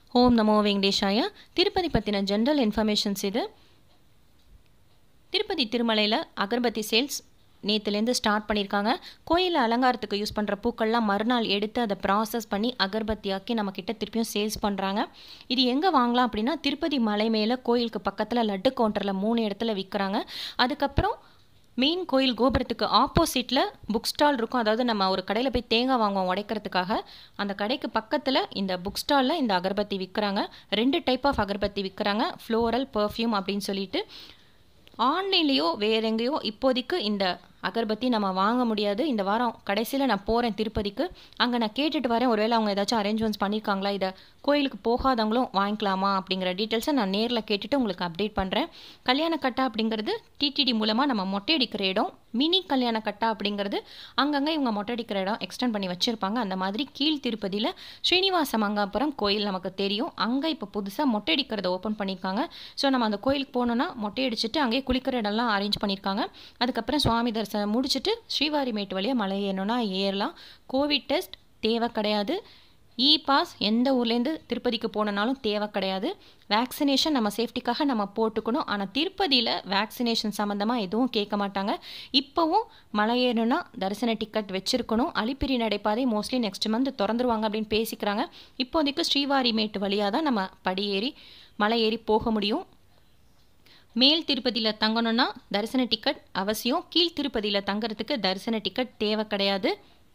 ஓம் நமோ வெங்கடேஷாய திருப்பதி பற்றின ஜென்ரல் இன்ஃபர்மேஷன்ஸ் இது திருப்பதி திருமலையில் அகர்பத்தி சேல்ஸ் நேற்றுலேருந்து ஸ்டார்ட் பண்ணியிருக்காங்க கோயிலில் அலங்காரத்துக்கு யூஸ் பண்ணுற பூக்கள்லாம் மறுநாள் எடுத்து அதை ப்ராசஸ் பண்ணி அகர்பத்தியாக்கி நம்மக்கிட்ட திருப்பியும் சேல்ஸ் பண்ணுறாங்க இது எங்கே வாங்கலாம் அப்படின்னா திருப்பதி மலை மேலே கோயிலுக்கு பக்கத்தில் லட்டு கவுண்டரில் மூணு இடத்துல விற்கிறாங்க அதுக்கப்புறம் மெயின் கோயில் கோபுரத்துக்கு ஆப்போசிட்டில் புக் ஸ்டால் இருக்கும் அதாவது நம்ம ஒரு கடையில் போய் தேங்காய் வாங்குவோம் உடைக்கிறதுக்காக அந்த கடைக்கு பக்கத்தில் இந்த புக் ஸ்டாலில் இந்த அகர்பத்தி விற்கிறாங்க ரெண்டு டைப் ஆஃப் அகர்பத்தி விற்கிறாங்க ஃப்ளோரல் பர்ஃப்யூம் அப்படின்னு சொல்லிட்டு ஆன்லைன்லேயோ வேற எங்கேயோ இப்போதைக்கு இந்த அகர்பத்தி நம்ம வாங்க முடியாது இந்த வாரம் கடைசியில் நான் போகிறேன் திருப்பதிக்கு அங்கே நான் கேட்டுட்டு வரேன் ஒருவேளை அவங்க ஏதாச்சும் அரேஞ்ச்மெண்ட்ஸ் பண்ணியிருக்காங்களா இதை கோயிலுக்கு போகாதவங்களும் வாங்கிக்கலாமா அப்படிங்கிற டீட்டெயில்ஸை நான் நேரில் கேட்டுட்டு உங்களுக்கு அப்டேட் பண்ணுறேன் கல்யாண கட்டா அப்படிங்கிறது டிடிடி மூலமாக நம்ம மொட்டை அடிக்கிற இடம் மினி கல்யாண கட்டா அப்படிங்கிறது அங்கங்கே இவங்க மொட்டை அடிக்கிற இடம் எக்ஸ்டெண்ட் பண்ணி வச்சுருப்பாங்க அந்த மாதிரி கீழ் திருப்பதியில் ஸ்ரீனிவாச மங்காபுரம் கோயில் நமக்கு தெரியும் அங்கே இப்போ புதுசாக மொட்டை அடிக்கிறத ஓப்பன் பண்ணியிருக்காங்க ஸோ நம்ம அந்த கோயிலுக்கு போனோன்னா மொட்டை அடிச்சுட்டு அங்கேயே குளிக்கிற இடம்லாம் அரேஞ்ச் பண்ணியிருக்காங்க அதுக்கப்புறம் சுவாமி தரிசனம் முடிச்சுட்டு ஸ்ரீவாரிமேட்டு வழியாக மலை ஏறணும்னா ஏறலாம் கோவிட் டெஸ்ட் தேவை கிடையாது இ பாஸ் எந்த ஊர்லேருந்து திருப்பதிக்கு போனனாலும் தேவை கிடையாது வேக்சினேஷன் நம்ம சேஃப்டிக்காக நம்ம போட்டுக்கணும் ஆனால் திருப்பதியில் வேக்சினேஷன் சம்மந்தமாக எதுவும் கேட்க மாட்டாங்க இப்போவும் மலை ஏறணும்னா தரிசன டிக்கெட் வச்சுருக்கணும் அலிப்பிரி நடைபாதை மோஸ்ட்லி நெக்ஸ்ட் மந்த் திறந்துருவாங்க அப்படின்னு பேசிக்கிறாங்க இப்போதைக்கு ஸ்ரீவாரிமேட்டு வழியாக தான் நம்ம படி ஏறி மலை ஏறி போக முடியும் மேல் திருப்பதியில் தங்கணும்னா தரிசன டிக்கெட் அவசியம் கீழ் திருப்பதியில் தங்குறதுக்கு தரிசன டிக்கெட் தேவை கிடையாது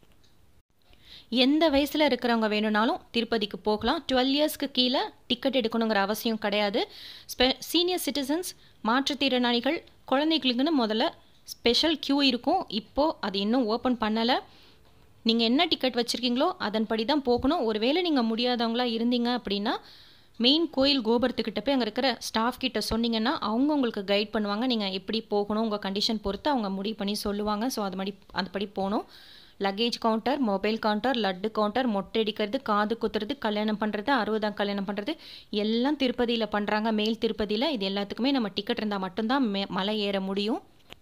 எந்த வயசில் இருக்கிறவங்க வேணும்னாலும் திருப்பதிக்கு போகலாம் டுவெல் இயர்ஸ்க்கு கீழே டிக்கெட் எடுக்கணுங்கிற அவசியம் கிடையாது ஸ்பெ சீனியர் சிட்டிசன்ஸ் மாற்றுத்திறனாளிகள் குழந்தைகளுக்குன்னு முதல்ல ஸ்பெஷல் க்யூ இருக்கும் இப்போது அது இன்னும் ஓப்பன் பண்ணலை நீங்கள் என்ன டிக்கெட் வச்சுருக்கீங்களோ அதன்படி தான் போகணும் ஒருவேளை நீங்கள் முடியாதவங்களா இருந்தீங்க அப்படின்னா மெயின் கோயில் கோபுரத்துக்கிட்ட போய் அங்கே இருக்கிற ஸ்டாஃப் கிட்ட சொன்னீங்கன்னா அவங்க உங்களுக்கு கைட் பண்ணுவாங்க நீங்கள் எப்படி போகணும் உங்கள் கண்டிஷன் பொறுத்து அவங்க முடிவு பண்ணி சொல்லுவாங்க ஸோ அது மாதிரி அதுபடி போகணும் luggage counter mobile counter laddu counter மொட்டை அடிக்கிறது காது குத்துறது கல்யாணம் பண்ணுறது அறுபதாம் கல்யாணம் பண்ணுறது எல்லாம் திருப்பதியில் பண்ணுறாங்க மேல் திருப்பதியில் இது எல்லாத்துக்குமே நம்ம டிக்கெட் இருந்தால் மட்டும்தான் மே மலை ஏற முடியும்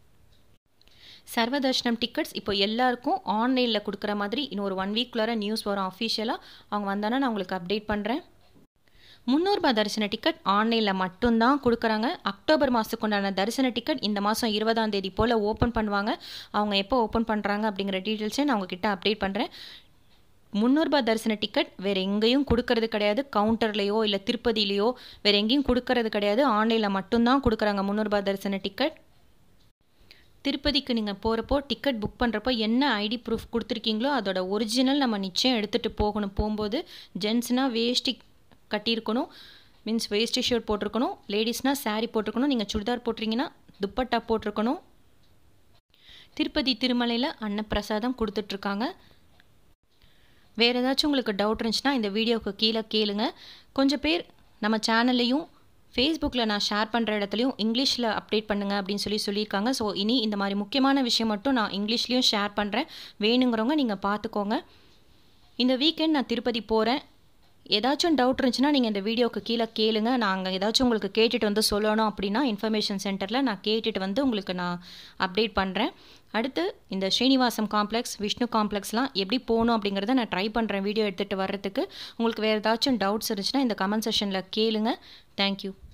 சர்வதர்ஷனம் டிக்கெட்ஸ் இப்போ எல்லாருக்கும் ஆன்லைனில் கொடுக்குற மாதிரி இன்னும் ஒரு ஒன் வீக்குள்ளார நியூஸ் வரும் அஃபிஷியலாக அவங்க வந்தானா நான் உங்களுக்கு அப்டேட் பண்ணுறேன் முந்நூறுபா தரிசன டிக்கெட் ஆன்லைனில் மட்டும்தான் கொடுக்குறாங்க அக்டோபர் மாதத்துக்கு உண்டான தரிசன டிக்கெட் இந்த மாதம் இருபதாம் தேதி போல் ஓப்பன் பண்ணுவாங்க அவங்க எப்போ ஓப்பன் பண்ணுறாங்க அப்படிங்கிற டீட்டெயில்ஸை நான் உங்ககிட்ட அப்டேட் பண்ணுறேன் முந்நூறுபா தரிசன டிக்கெட் வேறு எங்கேயும் கொடுக்கறது கிடையாது கவுண்டர்லேயோ இல்லை திருப்பதியிலையோ வேறு எங்கேயும் கொடுக்கறது கிடையாது ஆன்லைனில் மட்டும்தான் கொடுக்குறாங்க முந்நூறுபா தரிசன டிக்கெட் திருப்பதிக்கு நீங்கள் போகிறப்போ டிக்கெட் புக் பண்ணுறப்போ என்ன ஐடி ப்ரூஃப் கொடுத்துருக்கீங்களோ அதோட ஒரிஜினல் நம்ம நிச்சயம் எடுத்துகிட்டு போகணும் போகும்போது ஜென்ஸ்னால் வேஷ்டி கட்டியிருக்கணும் மீன்ஸ் வேஸ்டி ஷர்ட் போட்டிருக்கணும் லேடிஸ்னால் சாரீ போட்டிருக்கணும் நீங்கள் சுடிதார் போட்டிருங்கன்னா துப்பட்டா போட்டிருக்கணும் திருப்பதி திருமலையில் அன்னப்பிரசாதம் கொடுத்துட்ருக்காங்க வேறு ஏதாச்சும் உங்களுக்கு டவுட் இருந்துச்சுன்னா இந்த வீடியோவுக்கு கீழே கேளுங்க கொஞ்சம் பேர் நம்ம சேனல்லையும் ஃபேஸ்புக்கில் நான் ஷேர் பண்ணுற இடத்துலையும் இங்கிலீஷில் அப்டேட் பண்ணுங்கள் அப்படின்னு சொல்லி சொல்லியிருக்காங்க ஸோ இனி இந்த மாதிரி முக்கியமான விஷயம் மட்டும் நான் இங்கிலீஷ்லேயும் ஷேர் பண்ணுறேன் வேணுங்கிறவங்க நீங்கள் பார்த்துக்கோங்க இந்த வீக்கெண்ட் நான் திருப்பதி போகிறேன் ஏதாச்சும் டவுட் இருந்துச்சுன்னா நீங்கள் இந்த வீடியோக்கு கீழே கேளுங்க நாங்கள் ஏதாச்சும் உங்களுக்கு கேட்டுட்டு வந்து சொல்லணும் அப்படின்னா இன்ஃபர்மேஷன் சென்டரில் நான் கேட்டுட்டு வந்து உங்களுக்கு நான் அப்டேட் பண்ணுறேன் அடுத்து இந்த ஸ்ரீனிவாசம் காம்ப்ளெக்ஸ் விஷ்ணு காம்ப்ளெக்ஸ்லாம் எப்படி போகணும் அப்படிங்கிறத நான் ட்ரை பண்ணுறேன் வீடியோ எடுத்துகிட்டு வர்றதுக்கு உங்களுக்கு வேறு ஏதாச்சும் டவுட்ஸ் இருந்துச்சுன்னா இந்த கமெண்ட் செஷனில் கேளுங்க தேங்க்யூ